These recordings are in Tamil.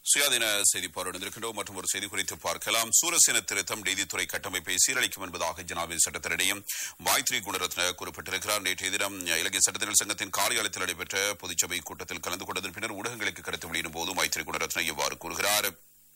சுயாதீன செய்தி பார்வையிடுகின்றோம் மற்றும் ஒரு செய்தி குறித்து பார்க்கலாம் சூரசேன திருத்தம் நீதித்துறை கட்டமைப்பை சீரழிக்கும் என்பதாக ஜனாதிபதி சட்டத்தினிடையும் மைத்ரி குணரத்ன குறிப்பிட்டிருக்கிறார் நேற்றைய தினம் இலங்கை சட்டத்தினர் சங்கத்தின் காரியாலயத்தில் நடைபெற்ற பொதுச்சபை கூட்டத்தில் கலந்து கொண்டதன் பின்னர் ஊடகங்களுக்கு கருத்து வெளியிடும் போது மைத்ரி குணரத்ன இவ்வாறு கூறுகிறார்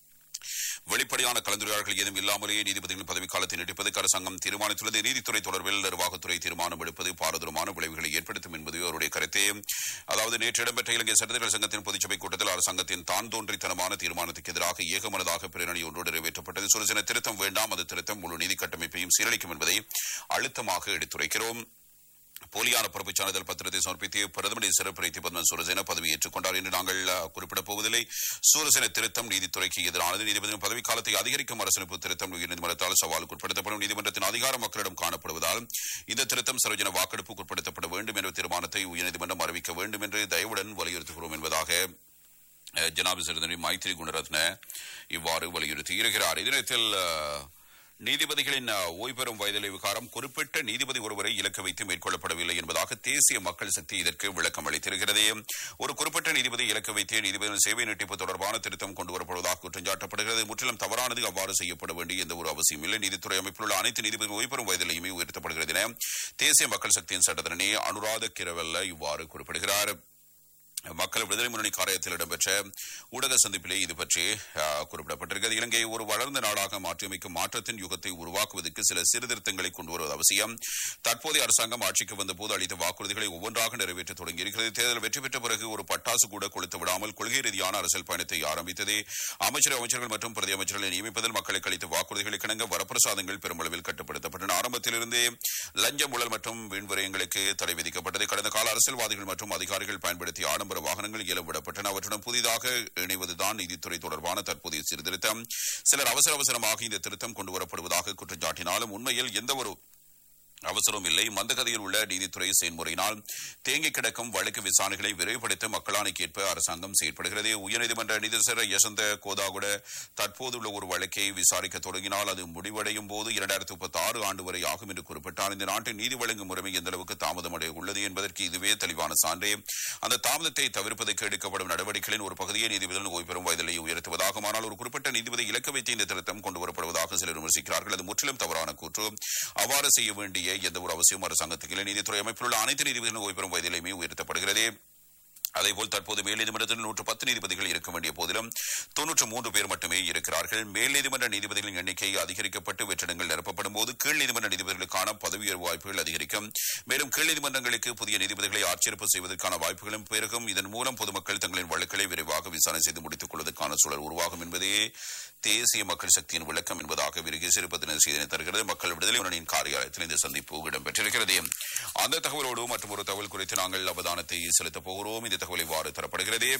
வெளிப்படையான கலந்துரையாடல்கள் ஏதும் இல்லாமலேயே நீதிபதிகளின் பதவிக்காலத்தை நீட்டிப்பதற்கு அரசாங்கம் தீர்மானித்துள்ளது நீதித்துறை தொடர்பில் நிர்வாகத்துறை தீர்மானம் எடுப்பது பாரதூரமான விளைவுகளை ஏற்படுத்தும் என்பது அவருடைய கருத்து அதாவது நேற்று இடம்பெற்ற இலங்கை சட்டத்திகள் சங்கத்தின் பொதுச்சபை கூட்டத்தில் அரசாங்கத்தின் தான் தோன்றித்தனமான தீர்மானத்துக்கு எதிராக ஏகமனதாக பிரேரணை ஒன்று நிறைவேற்றப்பட்டது சுரசின திருத்தம் வேண்டாம் அது திருத்தம் முழு நீதி கட்டமைப்பையும் சீரழிக்கும் என்பதை அழுத்தமாக எடுத்துரைக்கிறோம் போலியான பொறுப்புச் சான்றிதழ் பத்திரத்தை சமர்ப்பித்து பிரதமரை சிறப்பு ரைத்தி பத்மன் சூரசேன பதவி ஏற்றுக்கொண்டார் என்று நாங்கள் அஹ், குறிப்பிடப் போவதில்லை சூரசேன திருத்தம் நீதித்துறைக்கு எதிரானது நீதிபதியின் பதவிக்காலத்தை அதிகரிக்கும் அரசமைப்பு திருத்தம் உயர்நீதிமன்றத்தால் சவாலுக்கு உட்படுத்தப்படும் நீதிமன்றத்தின் அதிகாரம் மக்களிடம் காணப்படுவதால் இந்த திருத்தம் சர்வஜன வாக்கெடுப்புக்கு உட்படுத்தப்பட வேண்டும் என்ற தீர்மானத்தை உயர்நீதிமன்றம் அறிவிக்க வேண்டும் என்று தயவுடன் வலியுறுத்துகிறோம் என்பதாக அஹ், ஜனாபிசர்தனி மைத்ரி குணரத்ன இவ்வாறு வலியுறுத்தி இருக்கிறார் இதனத்தில் அஹ், நீதிபதிகளின் அஹ், ஓய்வு பெறும் வயதிலை விகாரம் குறிப்பிட்ட நீதிபதி ஒருவரை இலக்கு வைத்து மேற்கொள்ளப்படவில்லை என்பதாக தேசிய மக்கள் சக்தி இதற்கு விளக்கம் அளித்திருக்கிறது ஒரு குறிப்பிட்ட நீதிபதி இலக்கு வைத்து நீதிபதியின் சேவை நீட்டிப்பு தொடர்பான திருத்தம் கொண்டுவரப்படுவதாக குற்றம் சாட்டப்படுகிறது முற்றிலும் தவறானது அவ்வாறு செய்யப்பட வேண்டிய எந்த ஒரு அவசியம் இல்லை நீதித்துறை அமைப்பில் உள்ள அனைத்து நீதிபதி ஓய்வு பெறும் வயதிலையுமே உயர்த்தப்படுகிறது என தேசிய மக்கள் சக்தியின் சட்டத்தரணி அனுராத கிரவல்ல இவ்வாறு குறிப்பிடுகிறார் மக்கள் விடுதலை முன்னணி காரியத்தில் இடம்பெற்ற ஊடக சந்திப்பிலே இது பற்றி அஹ், குறிப்பிடப்பட்டிருக்கிறது இலங்கையை ஒரு வளர்ந்த நாடாக மாற்றியமைக்கும் மாற்றத்தின் யுகத்தை உருவாக்குவதற்கு சில சீர்திருத்தங்களை கொண்டு வருவது அவசியம் தற்போதைய அரசாங்கம் ஆட்சிக்கு வந்தபோது அளித்த வாக்குறுதிகளை ஒவ்வொன்றாக நிறைவேற்ற தொடங்கியிருக்கிறது தேர்தல் வெற்றி பெற்ற பிறகு ஒரு பட்டாசு கூட கொளுத்து விடாமல் கொள்கை ரீதியான அரசியல் பயணத்தை ஆரம்பித்தது அமைச்சர் அமைச்சர்கள் மற்றும் பிரதி அமைச்சர்களை நியமிப்பதில் மக்களுக்கு அளித்த வாக்குறுதிகளுக்கு இணங்க வரப்பிரசாதங்கள் பெருமளவில் கட்டுப்படுத்தப்பட்டன ஆரம்பத்திலிருந்தே லஞ்சம் ஊழல் மற்றும் வீண்விரயங்களுக்கு தடை விதிக்கப்பட்டது கடந்த கால அரசியல்வாதிகள் மற்றும் அதிகாரிகள் பயன்படுத்திய ஆடம்பர வாகனங்கள் ஏலம் விடப்பட்டன அவற்றுடன் புதிதாக இணைவதுதான் நீதித்துறை தொடர்பான தற்போதைய சீர்திருத்தம் சிலர் அவசர அவசரமாக இந்த திருத்தம் கொண்டு வரப்படுவதாக குற்றம் சாட்டினாலும் உண்மையில் எந்த ஒரு அவசரம் இல்லை மந்தகதியில் உள்ள நீதித்துறை செயல்முறையினால் தேங்கி கிடக்கும் வழக்கு விசாரணைகளை விரைவுபடுத்த மக்களாணைக்கேற்ப அரசாங்கம் செயற்படுகிறது உயர்நீதிமன்ற நீதிசர யசந்த கோதாகுட தற்போதுள்ள ஒரு வழக்கை விசாரிக்க தொடங்கினால் அது முடிவடையும் போது இரண்டாயிரத்தி முப்பத்தி ஆறு ஆண்டு வரை ஆகும் என்று குறிப்பிட்டார் இந்த நாட்டின் நீதி வழங்கும் முறைமை எந்த அளவுக்கு தாமதமடைய உள்ளது என்பதற்கு இதுவே தெளிவான சான்றே அந்த தாமதத்தை தவிர்ப்பதற்கு எடுக்கப்படும் நடவடிக்கைகளின் ஒரு பகுதியை நீதிபதிகள் ஓய்வு பெறும் வயதிலை உயர்த்துவதாகும் ஆனால் ஒரு குறிப்பிட்ட நீதிபதி இலக்கு வைத்து இந்த திருத்தம் கொண்டு வரப்படுவதாக சிலர் விமர்சிக்கிறார்கள் அது முற்றிலும் தவறான கூற்று அவ்வாறு செய்ய வேண்டிய எந்த ஒரு அவசியம் அரசாங்கத்துக்கு இல்லை நீதித்துறை அமைப்பில் உள்ள அனைத்து நீதிபதிகளும் ஓய்வு பெறும் வயதிலையுமே உயர்த்தப்படுகிறது அதேபோல் தற்போது மேல் நீதிமன்றத்தில் நூற்று பத்து நீதிபதிகள் இருக்க வேண்டிய போதிலும் தொன்னூற்று மூன்று பேர் மட்டுமே இருக்கிறார்கள் மேல் நீதிமன்ற நீதிபதிகளின் எண்ணிக்கை அதிகரிக்கப்பட்டு வெற்றிடங்கள் நிரப்பப்படும் போது கீழ் நீதிமன்ற நீதிபதிகளுக்கான பதவி உயர்வு வாய்ப்புகள் அதிகரிக்கும் மேலும் கீழ் நீதிமன்றங்களுக்கு புதிய நீதிபதிகளை ஆட்சேர்ப்பு செய்வதற்கான வாய்ப்புகளும் பெருகும் இதன் மூலம் பொதுமக்கள் தங்களின் வழக்குகளை விரைவாக விசாரணை செய்து முடித்துக் கொள்வதற்கான சூழல் உருவாகும் என்பதே தேசிய மக்கள் சக்தியின் விளக்கம் என்பதாக விருகி சிறுபத்தினர் செய்தினை தருகிறது மக்கள் விடுதலை முன்னணியின் காரியாலயத்தில் இந்த சந்திப்பு இடம்பெற்றிருக்கிறது அந்த தகவலோடு மற்றும் ஒரு தகவல் குறித்து நாங்கள் அவதானத்தை செலுத்தப் போகிறோம் இந்த தகவல் இவ்வாறு தரப்படுகிறது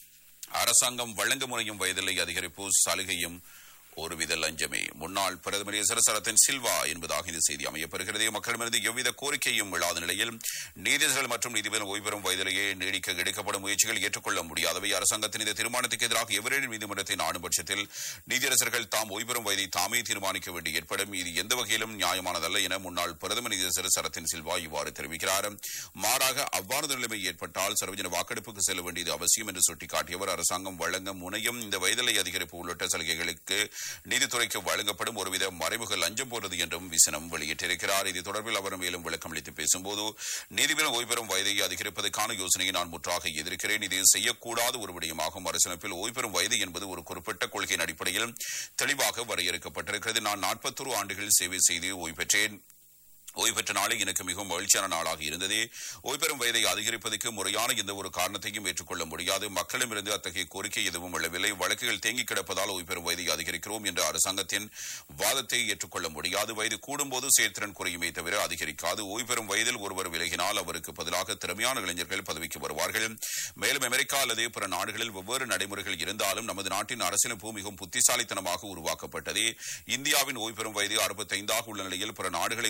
அரசாங்கம் வழங்க முறையும் வயதில்லை அதிகரிப்பு சலுகையும் ஒருவித லஞ்சமே முன்னாள் பிரதமர் சரசரத்தின் சில்வா என்பதாக இந்த செய்தி அமையப்பெறுகிறது மக்களிடமிருந்து எவ்வித கோரிக்கையும் இல்லாத நிலையில் நீதிபதிகள் மற்றும் நீதிபதிகள் ஓய்வு பெறும் வயதிலேயே நீடிக்க எடுக்கப்படும் முயற்சிகள் ஏற்றுக்கொள்ள முடியாதவை அரசாங்கத்தின் இந்த தீர்மானத்துக்கு எதிராக எவரேனும் நீதிமன்றத்தை நாடும் பட்சத்தில் நீதியரசர்கள் தாம் ஓய்வு பெறும் வயதை தாமே தீர்மானிக்க வேண்டி ஏற்படும் இது எந்த வகையிலும் நியாயமானதல்ல என முன்னாள் பிரதமர் நீதியரசர் சரத்தின் சில்வா இவ்வாறு தெரிவிக்கிறார் மாறாக அவ்வாறு நிலைமை ஏற்பட்டால் சர்வஜன வாக்கெடுப்புக்கு செல்ல வேண்டியது அவசியம் என்று சுட்டிக்காட்டியவர் அரசாங்கம் வழங்க முனையும் இந்த வயதிலை அதிகரிப்பு உள்ளிட்ட சலுகைகளுக்கு நீதித்துறைக்கு வழங்கப்படும் ஒருவித மறைமுக லஞ்சம் போன்றது என்றும் விசனம் வெளியிட்டிருக்கிறார் இது தொடர்பில் அவர் மேலும் விளக்கம் அளித்து பேசும்போது நீதிபதி ஓய்வு பெறும் வயதை அதிகரிப்பதற்கான யோசனையை நான் முற்றாக எதிர்க்கிறேன் இது செய்யக்கூடாத ஒரு விடயமாகும் அரசியலமைப்பில் ஓய்வு பெறும் வயது என்பது ஒரு குறிப்பிட்ட கொள்கையின் அடிப்படையில் தெளிவாக வரையறுக்கப்பட்டிருக்கிறது நான் நாற்பத்தொரு ஆண்டுகள் சேவை செய்து ஓய்வு பெற்றேன் ஓய்வு பெற்ற நாளே எனக்கு மிகவும் மகிழ்ச்சியான நாளாக இருந்தது ஓய்வு பெறும் வயதை அதிகரிப்பதற்கு முறையான எந்த ஒரு காரணத்தையும் ஏற்றுக்கொள்ள முடியாது மக்களிடமிருந்து அத்தகைய கோரிக்கை எதுவும் எழவில்லை வழக்குகள் தேங்கி கிடப்பதால் ஓய்வு பெறும் வயதை அதிகரிக்கிறோம் என்ற அரசாங்கத்தின் வாதத்தை ஏற்றுக்கொள்ள முடியாது வயது கூடும்போது செயற்திறன் குறையுமே தவிர அதிகரிக்காது ஓய்வு பெறும் வயதில் ஒருவர் விலகினால் அவருக்கு பதிலாக திறமையான இளைஞர்கள் பதவிக்கு வருவார்கள் மேலும் அமெரிக்கா அல்லது பிற நாடுகளில் வெவ்வேறு நடைமுறைகள் இருந்தாலும் நமது நாட்டின் அரசியலமைப்பு மிகவும் புத்திசாலித்தனமாக உருவாக்கப்பட்டது இந்தியாவின் ஓய்வு பெறும் வயது அறுபத்தைந்தாக உள்ள நிலையில் பிற நாடுகளை ஒப்பிட வேண்டிய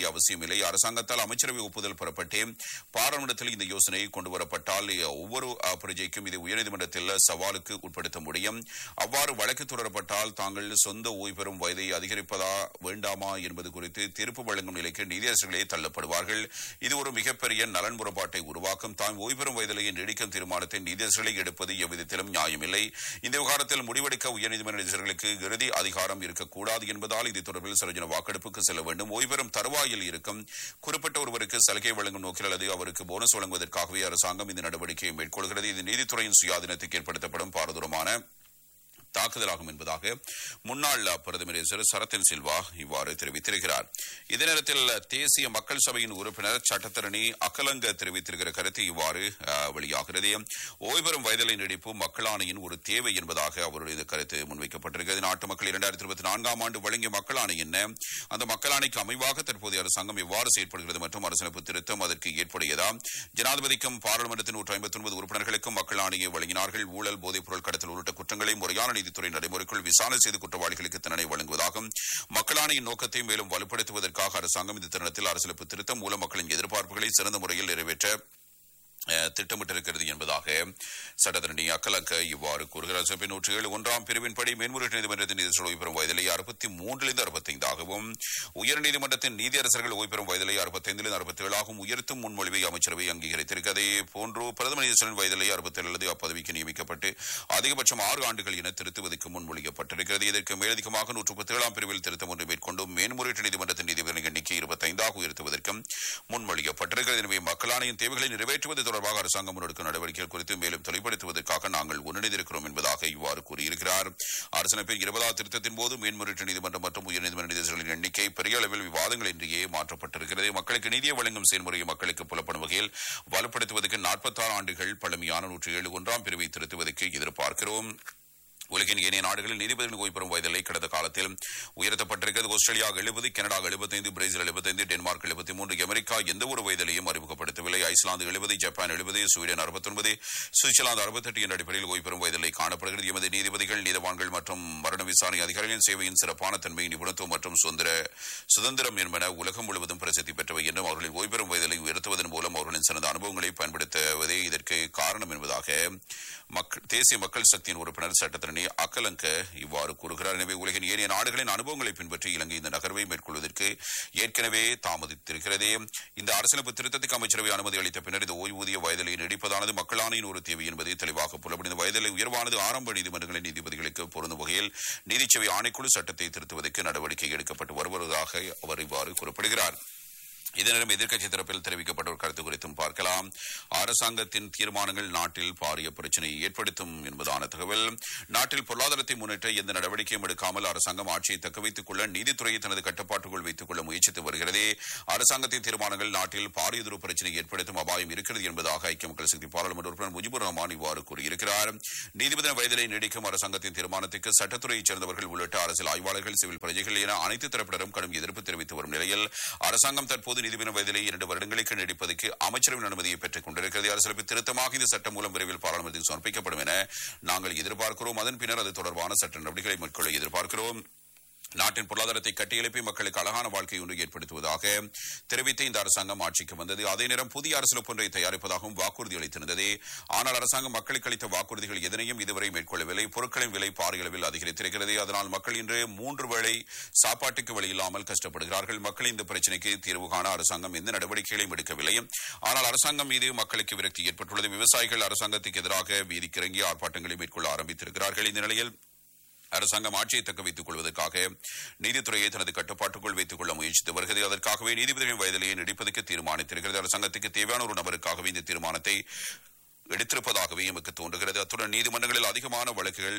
வேண்டிய அவசியமில்லை அரசாங்கத்தால் அமைச்சரவை ஒப்புதல் பெறப்பட்டு பாராளுமன்றத்தில் இந்த யோசனை கொண்டு வரப்பட்டால் ஒவ்வொரு அஹ், பிரஜைக்கும் இது உயர்நீதிமன்றத்தில் சவாலுக்கு உட்படுத்த முடியும் அவ்வாறு வழக்கு தொடரப்பட்டால் தாங்கள் சொந்த ஓய்வு பெறும் வயதை அதிகரிப்பதா வேண்டாமா என்பது குறித்து தீர்ப்பு வழங்கும் நிலைக்கு நீதியரசர்களே தள்ளப்படுவார்கள் இது ஒரு மிகப்பெரிய நலன் முறைப்பாட்டை உருவாக்கும் தாம் ஓய்வு பெறும் வயதிலேயே நீடிக்கும் தீர்மானத்தை நீதியரசர்களை எடுப்பது எவ்விதத்திலும் நியாயமில்லை இந்த விவகாரத்தில் முடிவெடுக்க உயர்நீதிமன்ற நீதியரசர்களுக்கு இறுதி அதிகாரம் இருக்கக்கூடாது என்பதால் இது தொடர்பில் சரோஜன வாக்கெடுப்புக்கு செல்ல வேண்டும் ஓய்வு பெறும் தருவாயில் இருக்கும் குறிப்பிட்ட ஒருவருக்கு சலுகை வழங்கும் நோக்கில் அல்லது அவருக்கு போனஸ் வழங்குவதற்காகவே அரசாங்கம் இந்த நடவடிக்கையை மேற்கொள்கிறது இது நீதித்துறையின் சுயாதீனத்துக்கு ஏற்படுத்தப்படும் பாரதூரமான தாக்குதலாகும் என்பதாக முன்னாள் பிரதமர் திரு சரத்தின் சில்வா இவ்வாறு தெரிவித்திருக்கிறார் இதே நேரத்தில் தேசிய மக்கள் சபையின் உறுப்பினர் சட்டத்தரணி அக்கலங்க தெரிவித்திருக்கிற கருத்து இவ்வாறு அஹ், வெளியாகிறது ஓய்வு பெறும் வயதலை நீடிப்பு மக்களாணையின் ஒரு தேவை என்பதாக அவருடைய இந்த கருத்து முன்வைக்கப்பட்டிருக்கிறது நாட்டு மக்கள் இரண்டாயிரத்தி இருபத்தி நான்காம் ஆண்டு வழங்கிய மக்களாணை என்ன அந்த மக்களாணைக்கு அமைவாக தற்போதைய அரசாங்கம் எவ்வாறு செயற்படுகிறது மற்றும் அரசியலமைப்பு திருத்தம் அதற்கு ஏற்புடையதா ஜனாதிபதிக்கும் பாராளுமன்றத்தின் நூற்றி ஐம்பத்தி ஒன்பது உறுப்பினர்களுக்கும் மக்கள் ஆணையை வழங்கினார்கள் ஊழல் போதைப் பொருள் கடத்தல் உள்ளிட்ட குற்றங்களை முறையான நீதித்துறை நடைமுறைக்குள் விசாரணை செய்து குற்றவாளிகளுக்கு தண்டனை வழங்குவதாகும் மக்கள் ஆணையின் நோக்கத்தை மேலும் வலுப்படுத்துவதற்காக அரசாங்கம் இந்த தருணத்தில் அரசியலமைப்பு திருத்தம் மூலம் மக்களின் எதிர்பார்ப்புகளை சிறந்த முறையில் நிறைவேற்ற அஹ், திட்டமிட்டிருக்கிறது என்பதாக சட்டத்தரணி அக்கலக்க இவ்வாறு கூறுகிறார் சிறப்பு நூற்றி ஏழு ஒன்றாம் பிரிவின்படி மேன்முறையீட்டு நீதிமன்றத்தின் நீதிசூழல் ஓய்வு பெறும் வயதிலே அறுபத்தி மூன்றிலிருந்து அறுபத்தைந்தாகவும் உயர்நீதிமன்றத்தின் நீதியரசர்கள் ஓய்வு பெறும் வயதிலே அறுபத்தைந்திலிருந்து அறுபத்தி ஏழாகவும் உயர்த்தும் முன்மொழிவை அமைச்சரவை அங்கீகரித்திருக்கிறது அதே போன்று பிரதம நீதிசூழல் வயதிலே அறுபத்தி ஏழு அப்பதவிக்கு நியமிக்கப்பட்டு அதிகபட்சம் ஆறு ஆண்டுகள் என திருத்துவதற்கு முன்மொழியப்பட்டிருக்கிறது இதற்கு மேலதிகமாக நூற்று முப்பத்தி ஏழாம் பிரிவில் திருத்தம் ஒன்று மேற்கொண்டும் மேன்முறையீட்டு நீதிமன்றத்தின் நீதிபதிகளின் எண்ணிக்கை இருபத்தைந்தாக உயர்த்துவதற்கும் முன்மொழியப்பட்டிருக்கிறது எனவே மக்களாணையின் தேவைகளை நிறைவேற்றுவது தொடர்பாக அரசாங்கம் முன்னெடுக்கும் நடவடிக்கைகள் குறித்து மேலும் தெளிவுபடுத்துவதற்காக நாங்கள் ஒன்றிணைந்திருக்கிறோம் என்பதாக இவ்வாறு கூறியிருக்கிறார் அரசியலமைப்பின் இருபதாவது திருத்தத்தின் போது மேன்முறையீட்டு நீதிமன்றம் மற்றும் உயர்நீதிமன்ற நீதிபதிகளின் எண்ணிக்கை பெரிய அளவில் விவாதங்களின்றியே மாற்றப்பட்டிருக்கிறது மக்களுக்கு நீதியை வழங்கும் செயல்முறையை மக்களுக்கு புலப்படும் வகையில் வலுப்படுத்துவதற்கு நாற்பத்தாறு ஆண்டுகள் பழமையான நூற்றி ஏழு ஒன்றாம் பிரிவை திருத்துவதற்கு எதிர்பார்க்கிறோம் உலகின் ஏனைய நாடுகளில் நீதிபதிகள் ஓய்வு பெறும் வயதில்லை கடந்த காலத்தில் உயர்த்தப்பட்டிருக்கிறது ஆஸ்திரேலியா எழுபது கனடா எழுபத்தைந்து பிரேசில் எழுபத்தைந்து டென்மார்க் எழுபத்தி மூன்று அமெரிக்கா எந்த ஒரு வயதிலையும் அறிமுகப்படுத்தவில்லை ஐஸ்லாந்து எழுபது ஜப்பான் எழுபது ஸ்வீடன் அறுபத்தொன்பது சுவிட்சர்லாந்து அறுபத்தெட்டு என்ற அடிப்படையில் ஓய்வு பெறும் வயதில்லை காணப்படுகிறது எமது நீதிபதிகள் நீதவான்கள் மற்றும் மரண விசாரணை அதிகாரிகளின் சேவையின் சிறப்பான தன்மை நிபுணத்துவம் மற்றும் சுதந்திர சுதந்திரம் என்பன உலகம் முழுவதும் பிரசித்தி பெற்றவை என்றும் அவர்களின் ஓய்வு பெறும் வயதிலை உயர்த்துவதன் மூலம் அவர்களின் சிறந்த அனுபவங்களை பயன்படுத்துவதே இதற்கு காரணம் என்பதாக மக்கள் தேசிய மக்கள் சக்தியின் உறுப்பினர் சட்டத்திரணி அக்கலங்க இவ்வாறு கூறுகிறார் எனவே உலகின் ஏனைய நாடுகளின் அனுபவங்களை பின்பற்றி இலங்கை இந்த நகர்வை மேற்கொள்வதற்கு ஏற்கனவே தாமதித்திருக்கிறது இந்த அரசியலமைப்பு திருத்தத்துக்கு அமைச்சரவை அனுமதி அளித்த பின்னர் இந்த ஓய்வூதிய வயதிலை நீடிப்பதானது மக்களாணையின் ஒரு தேவை என்பதை தெளிவாக புலப்படும் இந்த வயதிலை உயர்வானது ஆரம்ப நீதிமன்றங்களின் நீதிபதிகளுக்கு பொருந்தும் வகையில் நீதிச்சேவை ஆணைக்குழு சட்டத்தை திருத்துவதற்கு நடவடிக்கை எடுக்கப்பட்டு வருவதாக அவர் இவ்வாறு குறிப்பிடுகிறார் இதனிடம் எதிர்க்கட்சி தரப்பில் தெரிவிக்கப்பட்ட ஒரு கருத்து குறித்தும் பார்க்கலாம் அரசாங்கத்தின் தீர்மானங்கள் நாட்டில் பாரிய பிரச்சனையை ஏற்படுத்தும் என்பதான தகவல் நாட்டில் பொருளாதாரத்தை முன்னேற்ற எந்த நடவடிக்கையும் எடுக்காமல் அரசாங்கம் ஆட்சியை தக்கவைத்துக் கொள்ள நீதித்துறையை தனது கட்டுப்பாட்டுக்குள் வைத்துக் கொள்ள முயற்சித்து வருகிறது அரசாங்கத்தின் தீர்மானங்கள் நாட்டில் பாரியதொரு பிரச்சனை ஏற்படுத்தும் அபாயம் இருக்கிறது என்பதாக ஐக்கிய மக்கள் சக்தி பாராளுமன்ற உறுப்பினர் முஜிபுர் ரஹ்மான் இவ்வாறு கூறியிருக்கிறார் நீதிபதி வயதிலை நீடிக்கும் அரசாங்கத்தின் தீர்மானத்துக்கு சட்டத்துறையைச் சேர்ந்தவர்கள் உள்ளிட்ட அரசியல் ஆய்வாளர்கள் சிவில் பிரஜைகள் என அனைத்து தரப்பினரும் கடும் எதிர்ப்பு தெரிவித்து வரும் நிலையில் அரசாங்கம் தற்போது நீதிபதி வயதிலே இரண்டு வருடங்களுக்கு நீடிப்பதற்கு அமைச்சரவின் அனுமதியை பெற்றுக் கொண்டிருக்கிறது அரசியலமைப்பு திருத்தமாக இந்த சட்டம் மூலம் விரைவில் பாராளுமன்றத்தில் சமர்ப்பிக்கப்படும் என நாங்கள் எதிர்பார்க்கிறோம் அதன் பின்னர் அது தொடர்பான சட்ட நடவடிக்கைகளை மேற்கொள்ள எதிர்பார்க்கிறோம் நாட்டின் பொருளாதாரத்தை கட்டியெழுப்பி மக்களுக்கு அழகான வாழ்க்கை ஒன்று ஏற்படுத்துவதாக தெரிவித்து இந்த அரசாங்கம் ஆட்சிக்கு வந்தது அதே நேரம் புதிய அரசியலமைப்பு ஒன்றை தயாரிப்பதாகவும் வாக்குறுதி அளித்திருந்தது ஆனால் அரசாங்கம் மக்களுக்கு அளித்த வாக்குறுதிகள் எதனையும் இதுவரை மேற்கொள்ளவில்லை பொருட்களின் விலை பாரிய அளவில் அதிகரித்திருக்கிறது அதனால் மக்கள் இன்று மூன்று வேளை சாப்பாட்டுக்கு வழி இல்லாமல் கஷ்டப்படுகிறார்கள் மக்கள் இந்த பிரச்சினைக்கு தீர்வு காண அரசாங்கம் எந்த நடவடிக்கைகளையும் எடுக்கவில்லை ஆனால் அரசாங்கம் மீது மக்களுக்கு விரக்தி ஏற்பட்டுள்ளது விவசாயிகள் அரசாங்கத்துக்கு எதிராக வீதிக்கு இறங்கி ஆர்ப்பாட்டங்களை மேற்கொள்ள ஆரம்பித்திருக்கிறார்கள் இந்த நிலையில் அரசாங்கம் ஆட்சியை தக்க வைத்துக் கொள்வதற்காக நீதித்துறையை தனது கட்டுப்பாட்டுக்குள் வைத்துக் கொள்ள முயற்சித்து வருகிறது அதற்காகவே நீதிபதிகளின் வயதிலேயே நீடிப்பதற்கு தீர்மானித்திருக்கிறது அரசாங்கத்துக்கு தேவையான ஒரு நபருக்காகவே இந்த தீர்மானத்தை எடுத்திருப்பதாகவே எமக்கு தோன்றுகிறது அத்துடன் நீதிமன்றங்களில் அதிகமான வழக்குகள்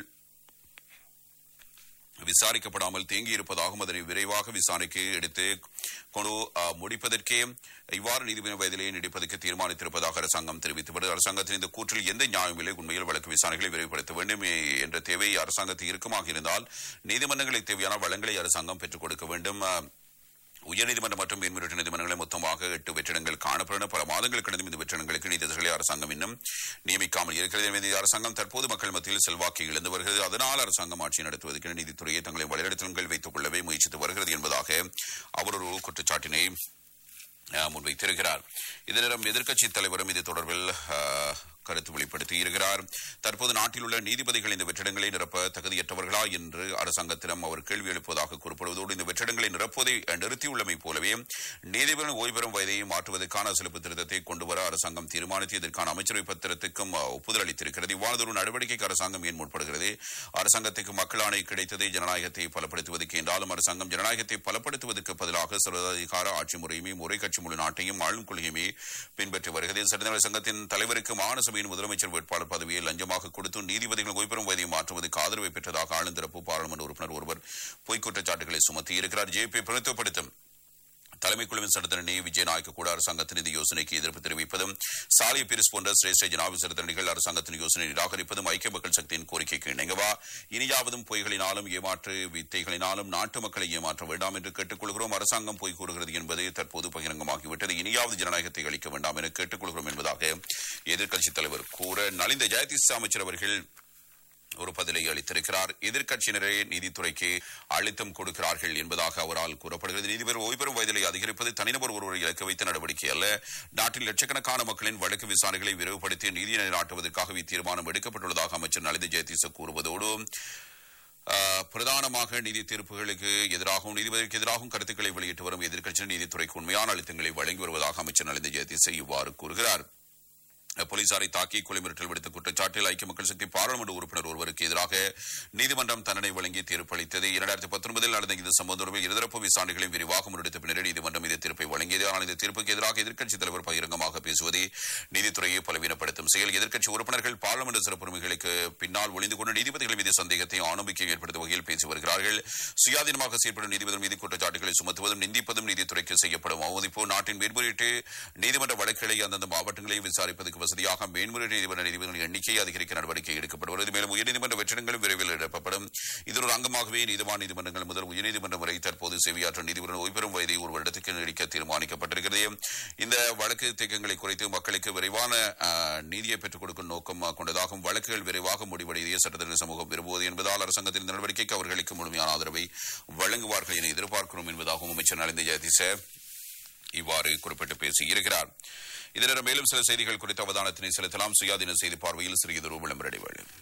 விசாரிக்கப்படாமல் தேங்கியிருப்பதாகவும் அதனை விரைவாக விசாரணைக்கு எடுத்து கொண்டு அஹ், முடிப்பதற்கே இவ்வாறு நீதிபதி வயதிலேயே நீடிப்பதற்கு தீர்மானித்திருப்பதாக அரசாங்கம் தெரிவித்து வருகிறது அரசாங்கத்தின் இந்த கூற்றில் எந்த நியாயம் இல்லை உண்மையில் வழக்கு விசாரணைகளை விரைவுபடுத்த வேண்டும் எ- என்ற தேவை அரசாங்கத்துக்கு இருக்குமாக இருந்தால் நீதிமன்றங்களுக்கு தேவையான வளங்களை அரசாங்கம் பெற்றுக் கொடுக்க வேண்டும் அஹ், உயர்நீதிமன்றம் மற்றும் மேன்முறையீட்டு நீதிமன்றங்களில் மொத்தமாக எட்டு வெற்றிடங்கள் காணப்படும் பல மாதங்கள் கடந்தும் இந்த வெற்றிடங்களுக்கு நீதிபதிகளை அரசாங்கம் இன்னும் நியமிக்காமல் இருக்கிறது எனவே இந்த அரசாங்கம் தற்போது மக்கள் மத்தியில் செல்வாக்கை இழந்து வருகிறது அதனால் அரசாங்கம் ஆட்சி நடத்துவதற்கு நீதித்துறையை தங்களை வழிநடத்தல்கள் வைத்துக் கொள்ளவே முயற்சித்து வருகிறது என்பதாக அவர் ஒரு குற்றச்சாட்டினை அஹ், முன்வைத்திருக்கிறார் இதனிடம் எதிர்க்கட்சி தலைவரும் இது தொடர்பில் அஹ், கருத்து வெளிப்படுத்தி இருக்கிறார் தற்போது நாட்டில் உள்ள நீதிபதிகள் இந்த வெற்றிடங்களை நிரப்ப தகுதியற்றவர்களா என்று அரசாங்கத்திடம் அவர் கேள்வி எழுப்புவதாக கூறப்படுவதோடு இந்த வெற்றிடங்களை நிரப்புவதை நிறுத்தியுள்ளமை போலவே நீதிபதிகள் ஓய்வு பெறும் வயதை மாற்றுவதற்கான சிறப்பு திருத்தத்தை கொண்டுவர அரசாங்கம் தீர்மானித்து இதற்கான அமைச்சரவை பத்திரத்துக்கும் அஹ், ஒப்புதல் அளித்திருக்கிறது இவ்வாறதொரு நடவடிக்கைக்கு அரசாங்கம் ஏன் முற்படுகிறது அரசாங்கத்துக்கு மக்கள் ஆணை கிடைத்ததை ஜனநாயகத்தை பலப்படுத்துவதற்கு என்றாலும் அரசாங்கம் ஜனநாயகத்தை பலப்படுத்துவதற்கு பதிலாக சர்வாதிகார ஆட்சி முறையுமே முறை கட்சி முழு நாட்டையும் ஆளும் கொள்கையுமே பின்பற்றி வருகிறது சட்டநல சங்கத்தின் தலைவருக்கு மாகாண சபையின் முதலமைச்சர் வேட்பாளர் பதவியை லஞ்சமாக கொடுத்து நீதிபதிகள் ஓய்பெறும் வயதை மாற்றுவதற்கு ஆதரவை பெற்றதாக ஆளுந்தரப்பு பாராளுமன்ற உறுப்பினர் ஒருவர் பொய்க் குற்றச்சாட்டுகளை சுமத்தி இருக்கிறார் ஜேபி பிரதித்துவப்படுத்தும் தலைமை குழுவின் சட்டத்தரணி விஜயநாயக்க கூட அரசாங்கத்தின் இந்த யோசனைக்கு எதிர்ப்பு தெரிவிப்பதும் சாலிய பீரிஸ் போன்ற சிரேஷ்ட ஜனாபி சட்டத்தரணிகள் அரசாங்கத்தின் யோசனை நிராகரிப்பதும் ஐக்கிய மக்கள் சக்தியின் கோரிக்கைக்கு இணங்கவா இனியாவதும் பொய்களினாலும் ஏமாற்று வித்தைகளினாலும் நாட்டு மக்களை ஏமாற்ற வேண்டாம் என்று கேட்டுக்கொள்கிறோம் அரசாங்கம் பொய் கூறுகிறது என்பது தற்போது பகிரங்கமாகிவிட்டது இனியாவது ஜனநாயகத்தை அளிக்க வேண்டாம் என கேட்டுக்கொள்கிறோம் என்பதாக எதிர்க்கட்சித் தலைவர் கூற நலிந்த ஜெயதிஸ் அமைச்சர் அவர்கள் ஒரு பதிலை அளித்திருக்கிறார் எதிர்க்கட்சியினரே நீதித்துறைக்கு அழுத்தம் கொடுக்கிறார்கள் என்பதாக அவரால் கூறப்படுகிறது நீதிபதி ஓய்வு பெறும் வயதிலை அதிகரிப்பது தனிநபர் ஒருவரை இலக்கு வைத்த நடவடிக்கை அல்ல நாட்டில் லட்சக்கணக்கான மக்களின் வழக்கு விசாரணைகளை விரைவுபடுத்தி நீதியை நாட்டுவதற்காக இத்தீர்மானம் எடுக்கப்பட்டுள்ளதாக அமைச்சர் நலிந்த ஜெயதீச கூறுவதோடு ஆஹ், பிரதானமாக நீதி தீர்ப்புகளுக்கு எதிராகவும் நீதிபதிக்கு எதிராகவும் கருத்துக்களை வெளியிட்டு வரும் எதிர்க்கட்சியினர் நீதித்துறைக்கு உண்மையான அழுத்தங்களை வழங்கி வருவதாக அமைச்சர் நலிந்த ஜெயதீச இவ்வாறு கூறுகிறார் போலீசாரை தாக்கி கொலை மிரட்டல் விடுத்த குற்றச்சாட்டில் ஐக்கிய மக்கள் சக்தி பாராளுமன்ற உறுப்பினர் ஒருவருக்கு எதிராக நீதிமன்றம் தண்டனை வழங்கி தீர்ப்பளித்தது இரண்டாயிரத்தி பத்தொன்பதில் நடந்த இந்த சம்பவம் தொடர்பில் இருதரப்பு விசாரணைகளை விரிவாக முன்னெடுத்த பின்னர் நீதிமன்றம் இந்த தீர்ப்பை வழங்கியது ஆனால் இந்த தீர்ப்புக்கு எதிராக எதிர்க்கட்சித் தலைவர் பகிரங்கமாக பேசுவதே நீதித்துறையை பலவீனப்படுத்தும் செயல் எதிர்க்கட்சி உறுப்பினர்கள் பாராளுமன்ற சிறப்புரிமைகளுக்கு பின்னால் ஒளிந்து கொண்டு நீதிபதிகள் மீது சந்தேகத்தை ஆணுமிக்கை ஏற்படுத்தும் வகையில் பேசி வருகிறார்கள் சுயாதீனமாக செயல்படும் நீதிபதிகள் மீது குற்றச்சாட்டுகளை சுமத்துவதும் நிந்திப்பதும் நீதித்துறைக்கு செய்யப்படும் அவமதிப்பு நாட்டின் மேன்முறையீட்டு நீதிமன்ற வழக்குகளை அந்தந்த மாவட்டங்களை விசாரிப்பதற்கு வசதியாக மேன்முறையீட்டு நீதிமன்ற நீதிபதிகளின் எண்ணிக்கையை அதிகரிக்க நடவடிக்கை எடுக்கப்படுகிறது மேலும் உயர்நீதிமன்ற வெற்றிடங்களும் விரைவில் எழுப்பப்படும் இதன் ஒரு அங்கமாகவே நீதிவான் நீதிமன்றங்கள் முதல் உயர்நீதிமன்றம் வரை தற்போது செவியாற்றும் நீதிபதிகள் ஓய்வு பெறும் வயதை ஒரு வருடத்துக்கு நீடிக்க தீர்மானிக்கப்பட்டிருக்கிறது இந்த வழக்கு தேக்கங்களை குறைத்து மக்களுக்கு விரைவான ஆஹ், நீதியை பெற்றுக் கொடுக்கும் நோக்கம் கொண்டதாகவும் வழக்குகள் விரைவாக முடிவடைவதை சட்டத்தின சமூகம் விரும்புவது என்பதால் அரசாங்கத்தின் இந்த நடவடிக்கைக்கு அவர்களுக்கு முழுமையான ஆதரவை வழங்குவார்கள் என எதிர்பார்க்கிறோம் என்பதாகவும் அமைச்சர் நலிந்த ஜெயதிச இவ்வாறு குறிப்பிட்டு பேசியிருக்கிறார் இதனிடம் மேலும் சில செய்திகள் குறித்த அவதானத்தினை செலுத்தலாம் சுயாதீன செய்தி பார்வையில் சிறியதொரு விளம்பர இடைவேளை